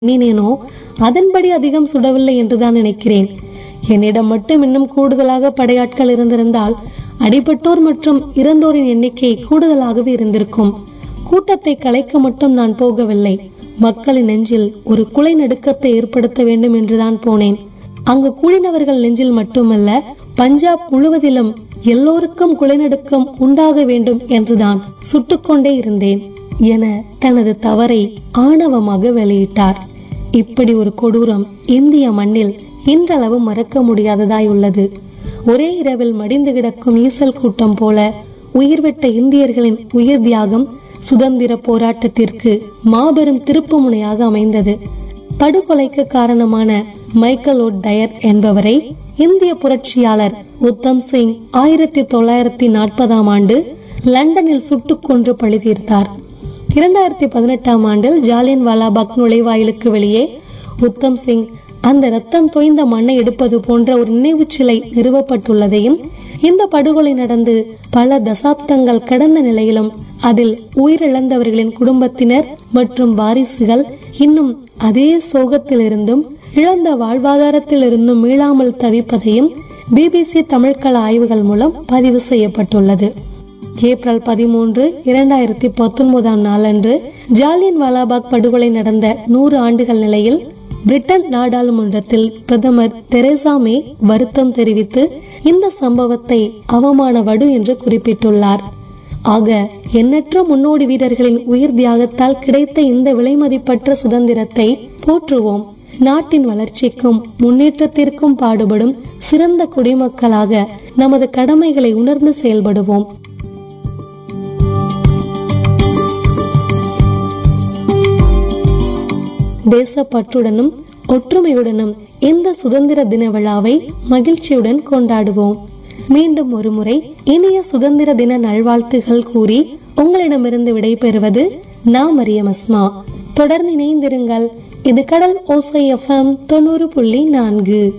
எண்ணினேனோ அதன்படி அதிகம் சுடவில்லை என்றுதான் நினைக்கிறேன் என்னிடம் மட்டும் இன்னும் கூடுதலாக படையாட்கள் இருந்திருந்தால் அடிபட்டோர் மற்றும் இறந்தோரின் எண்ணிக்கை கூடுதலாகவே இருந்திருக்கும் கூட்டத்தை கலைக்க மட்டும் நான் போகவில்லை மக்களின் நெஞ்சில் ஒரு குலை நடுக்கத்தை ஏற்படுத்த வேண்டும் என்றுதான் போனேன் அங்கு கூடினவர்கள் நெஞ்சில் மட்டுமல்ல பஞ்சாப் முழுவதிலும் எல்லோருக்கும் குலைநடுக்கம் உண்டாக வேண்டும் என்றுதான் சுட்டுக்கொண்டே இருந்தேன் என தனது தவறை ஆணவமாக வெளியிட்டார் இப்படி ஒரு கொடூரம் இந்திய மண்ணில் இன்றளவு மறக்க முடியாததாய் உள்ளது ஒரே இரவில் மடிந்து கிடக்கும் ஈசல் கூட்டம் போல உயிர்விட்ட இந்தியர்களின் உயிர் தியாகம் சுதந்திர போராட்டத்திற்கு மாபெரும் திருப்புமுனையாக அமைந்தது படுகொலைக்கு காரணமான மைக்கேல் ஓட் டயர் என்பவரை இந்திய புரட்சியாளர் உத்தம் சிங் ஆயிரத்தி தொள்ளாயிரத்தி நாற்பதாம் ஆண்டு லண்டனில் சுட்டுக் கொன்று பழி தீர்த்தார் இரண்டாயிரத்தி பதினெட்டாம் ஆண்டில் ஜாலியன் வாலாபாக் நுழைவாயிலுக்கு வெளியே உத்தம் சிங் அந்த ரத்தம் தோய்ந்த மண்ணை எடுப்பது போன்ற ஒரு நினைவுச் சிலை நிறுவப்பட்டுள்ளதையும் இந்த படுகொலை நடந்து பல தசாப்தங்கள் கடந்த நிலையிலும் அதில் உயிரிழந்தவர்களின் குடும்பத்தினர் மற்றும் வாரிசுகள் இன்னும் அதே சோகத்திலிருந்தும் இழந்த வாழ்வாதாரத்திலிருந்தும் மீளாமல் தவிப்பதையும் பிபிசி தமிழ்கள ஆய்வுகள் மூலம் பதிவு செய்யப்பட்டுள்ளது ஏப்ரல் பதிமூன்று இரண்டாயிரத்தி பத்தொன்பதாம் நாளன்று ஜாலியன் வாலாபாக் படுகொலை நடந்த நூறு ஆண்டுகள் நிலையில் பிரிட்டன் நாடாளுமன்றத்தில் பிரதமர் தெரேசா மே வருத்தம் தெரிவித்து இந்த சம்பவத்தை அவமான வடு என்று குறிப்பிட்டுள்ளார் ஆக எண்ணற்ற முன்னோடி வீரர்களின் உயிர் தியாகத்தால் கிடைத்த இந்த விலைமதிப்பற்ற சுதந்திரத்தை போற்றுவோம் நாட்டின் வளர்ச்சிக்கும் முன்னேற்றத்திற்கும் பாடுபடும் சிறந்த குடிமக்களாக நமது கடமைகளை உணர்ந்து செயல்படுவோம் தேசப்பற்றுடனும் ஒற்றுமையுடனும் இந்த சுதந்திர தின விழாவை மகிழ்ச்சியுடன் கொண்டாடுவோம் மீண்டும் ஒருமுறை இனிய சுதந்திர தின நல்வாழ்த்துகள் கூறி உங்களிடமிருந்து விடைபெறுவது நான் மரியம் அஸ்மா தொடர்ந்து இணைந்திருங்கள் இது கடல் ஓசை எஃப்எம் தொண்ணூறு புள்ளி நான்கு